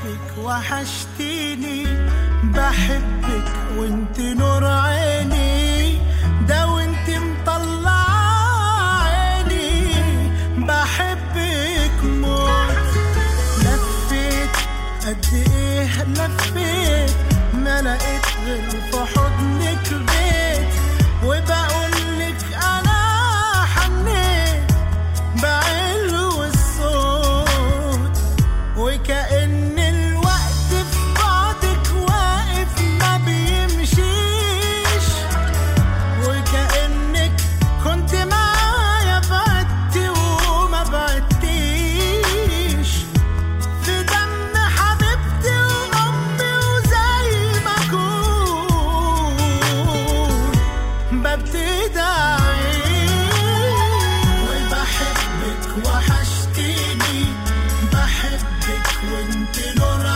بحبك وحشتيني بحبك وانت نور عيني ده وانت مطلع عيني بحبك موت لفيت قد ايه لفيت ما لقيت غير في حضنك بيت وبقول لك انا حنيت بعلو الصوت وكأن الوقت في بعدك واقف ما بيمشيش وكأنك كنت معايا بعدتي وما بعدتيش في دم حبيبتي وأمي وزي ما أكون ببتدي وبحبك وحشتيني بحبك وانت نور